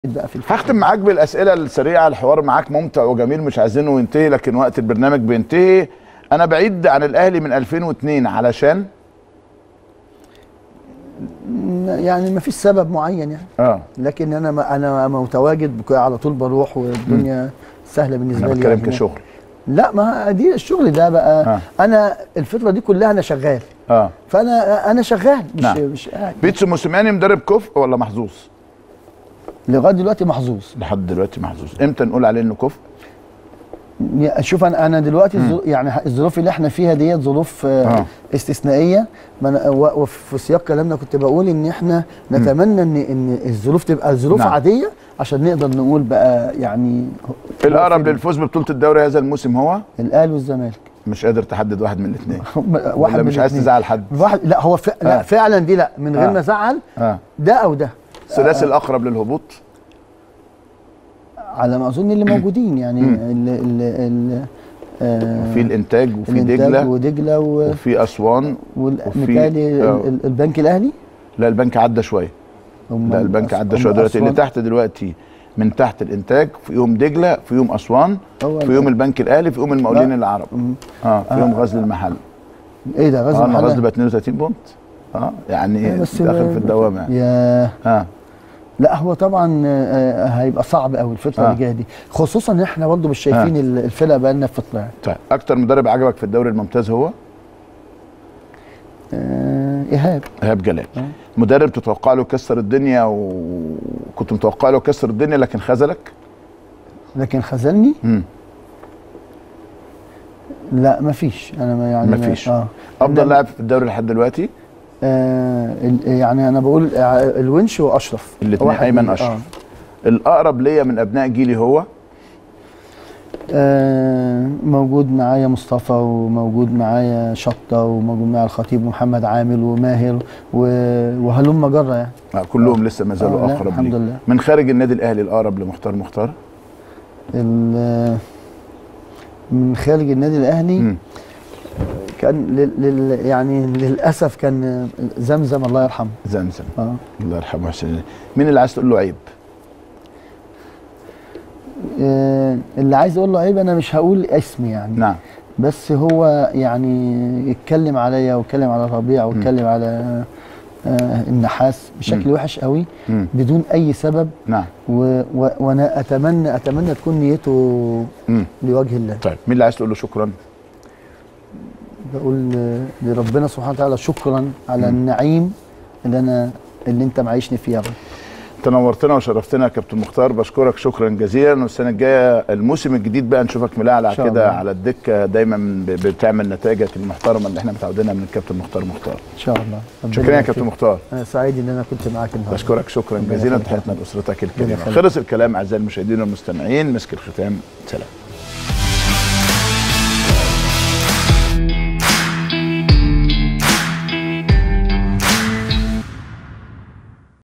بقى في الفكرة. هختم معاك بالاسئله السريعه الحوار معاك ممتع وجميل مش عايزينه ينتهي لكن وقت البرنامج بينتهي انا بعيد عن الاهلي من 2002 علشان يعني ما فيش سبب معين يعني اه لكن انا ما انا متواجد بك- على طول بروح والدنيا سهله بالنسبه انا لي بتكلم يعني. كشغل لا ما دي الشغل ده بقى آه. انا الفتره دي كلها انا شغال اه فانا انا شغال مش نعم. مش قاعد بيتسو موسيماني مدرب كفء ولا محظوظ لغايه دلوقتي محظوظ لحد دلوقتي محظوظ امتى نقول عليه انه كفء يا- شوف انا انا دلوقتي الظرو- يعني الظروف اللي احنا فيها ديت ظروف آه. آه. استثنائيه ما أنا- و- وفي سياق كلامنا كنت بقول ان احنا نتمنى ان ان الظروف تبقى ظروف نعم. عاديه عشان نقدر نقول بقى يعني الاقرب للفوز ببطوله الدوري هذا الموسم هو الاهلي والزمالك مش قادر تحدد واحد من الاثنين واحد ولا من مش عايز الاتنين. تزعل حد واحد لا هو ف... لا آه. فعلا دي لا من غير آه. ما ازعل اه ده او ده الثلاثي الاقرب للهبوط على ما اظن اللي موجودين يعني مم. ال ال ال آه، في الانتاج وفي الإنتاج دجله ودجله و... وفي اسوان وفي- ومثالي آه. البنك الاهلي لا البنك عدى شويه هم لا البنك أس- عدى هم شويه دلوقتي اللي أسوان. تحت دلوقتي من تحت الانتاج في يوم دجله في يوم اسوان هو في يوم البنك الاهلي في يوم المقاولين لا. العرب مم. اه في يوم غزل المحل ايه ده غزل اه أنا غزل المحله بقى 32 بونت اه يعني بس داخل ب- في الدوامه يعني. يا اه لا هو طبعا آه، هيبقى صعب قوي الفتره آه. اللي جايه دي خصوصا ان احنا برضه مش شايفين ال- الفرقه بقى لنا فتره يعني. طيب اكتر مدرب عجبك في الدوري الممتاز هو آه، ايهاب ايهاب جلال آه. مدرب تتوقع له يكسر الدنيا وكنت متوقع له يكسر الدنيا لكن خذلك لكن خذلني امم لا مفيش انا ما يعني ما- مفيش. اه افضل إنما- لاعب في الدوري لحد دلوقتي آه ال- يعني انا بقول آه، الونش واشرف الاتنين واحد أيمن من- أشرف. الاقرب ليا من ابناء جيلي هو آه موجود معايا مصطفى وموجود معايا شطه وموجود معايا الخطيب ومحمد عامل وماهر و- وهلم جره يعني آه كلهم لسه ما زالوا آه، لا، اقرب الحمد لي لله. من خارج النادي الاهلي الاقرب لمختار مختار ال- من خارج النادي الاهلي مم. كان لل لل يعني للاسف كان زمزم الله يرحمه زمزم اه الله يرحمه حسين مين اللي عايز تقول له عيب آه، اللي عايز اقول له عيب انا مش هقول اسم يعني نعم بس هو يعني يتكلم عليا ويتكلم على ربيع ويتكلم على آه، النحاس بشكل وحش قوي مم. بدون اي سبب نعم و و وانا اتمنى اتمنى تكون نيته مم. لوجه الله طيب مين اللي عايز تقول له شكرا بقول ل- لربنا سبحانه وتعالى شكرا على النعيم اللي انا اللي انت معيشني فيه يا رب تنورتنا وشرفتنا يا كابتن مختار بشكرك شكرا جزيلا والسنه الجايه الموسم الجديد بقى نشوفك ملاعب إن شاء كده الله. على الدكه دايما ب- بتعمل نتائجك المحترمه اللي احنا متعودينها من الكابتن مختار مختار ان شاء الله ربنا شكرا يا يبارك كابتن فيك. مختار انا سعيد ان انا كنت معاك النهارده بشكرك شكرا ربنا جزيلا يخليك. تحياتنا لاسرتك الكريمه يخليك. خلص الكلام اعزائي المشاهدين والمستمعين مسك الختام سلام